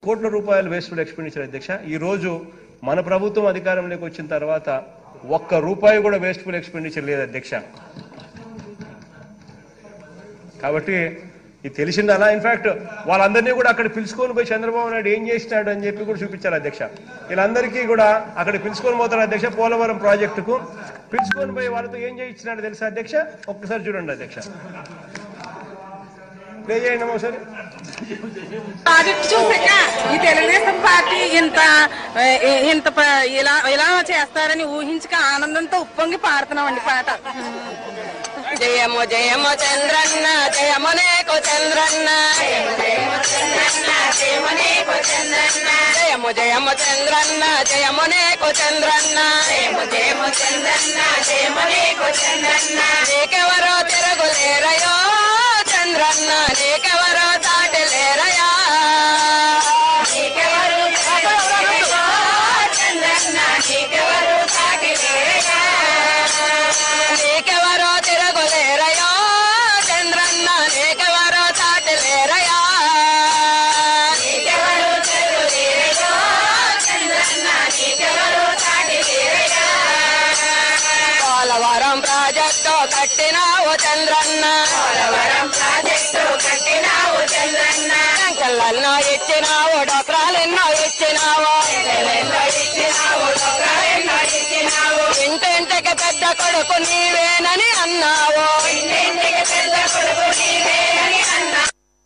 కోట్ల రూపాయలు wasteful expenditure అధ్యక్ష ఈ రోజు మన ప్రభుత్వం అధికారంలోకి వచ్చిన తర్వాత ఒక్క రూపాయి కూడా వేస్ట్ఫుల్ ఎక్స్పెండిచర్ లేదు అధ్యక్ష కాబట్టి ఇది తెలిసింది అలా ఇన్ఫాక్ట్ వాళ్ళందరినీ కూడా అక్కడ పిలుచుకొని పోయి చంద్రబాబు నాయుడు ఏం చేసినాడు అని చెప్పి కూడా చూపించారు అధ్యక్ష వీళ్ళందరికీ కూడా అక్కడ పిలుచుకొని పోతారు అధ్యక్ష పోలవరం ప్రాజెక్టుకు పిలుచుకొని పోయి వాళ్ళతో ఏం చేయించినాడు తెలుసా అధ్యక్ష ఒక్కసారి చూడండి అధ్యక్ష ప్లే చేయండి అమ్మా ఒకసారి ప్రాజెక్ట్ చూసాక ఈ తెలుగుదేశం పార్టీ ఇంత ఏ, ఇంత ప- ఇలా ఇలా చేస్తారని ఊహించక ఆనందంతో ఉప్పొంగి పాడుతున్నామండి పాట జయము జయము చంద్రన్న జయము నేకు చంద్రన్న జయము జయము చంద్రన్న జయము నేకు చంద్రన్న జయము జయము చంద్రన్న జయము నేకు చంద్రన్న జయము జయము చంద్రన్న జయము నేకు చంద్రన్న నీకెవరో తిరగులేరయో చంద్రన్న నీకెవరో దాటలేరయా నీకెవరు తిరగులేరయో చంద్రన్న నీకెవరు దాటలేరయా నీకెవరో తిరగులేరయో చంద్రన్న నీకెవరో చాటలేరయా నీకెవరు తిరగులేరయో చంద్రన్న నీకెవరు చాటలేరయా పోలవరం ప్రాజెక్టు కట్టినావు చంద్రన్న పోలవరం ప్రాజెక్టు కట్టినావు చంద్రన్న సంకలన్నో ఇచ్చినావు డోక్రాలెన్నో ఇచ్చినావు ఇచ్చినావు డోక్రాలెన్నో ఇచ్చినావు ఇంటింటికి పెద్ద కొడుకు నీవేనని అన్నావు ఇంటింటికి పెద్ద కొడుకు నీవేనని అన్నావు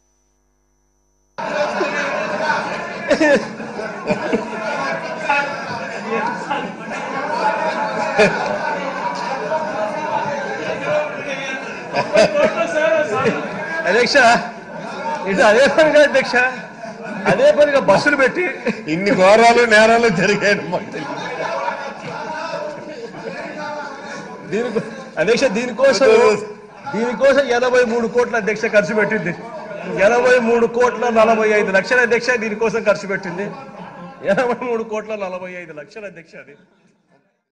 అధ్యక్ష ఇది అదే పనిగా అధ్యక్ష అదే పనిగా బస్సులు పెట్టి ఇన్ని ఘోరాలు నేరాలు జరిగాయి మాకు తెలియదు. దీనికి అధ్యక్ష దీనికోసం దీనికోసం ఎనభై మూడు కోట్ల అధ్యక్ష ఖర్చు పెట్టింది ఎనభై మూడు కోట్ల నలభై ఐదు లక్షల అధ్యక్ష దీనికోసం ఖర్చు పెట్టింది ఎనభై మూడు కోట్ల నలభై ఐదు లక్షల అధ్యక్ష అది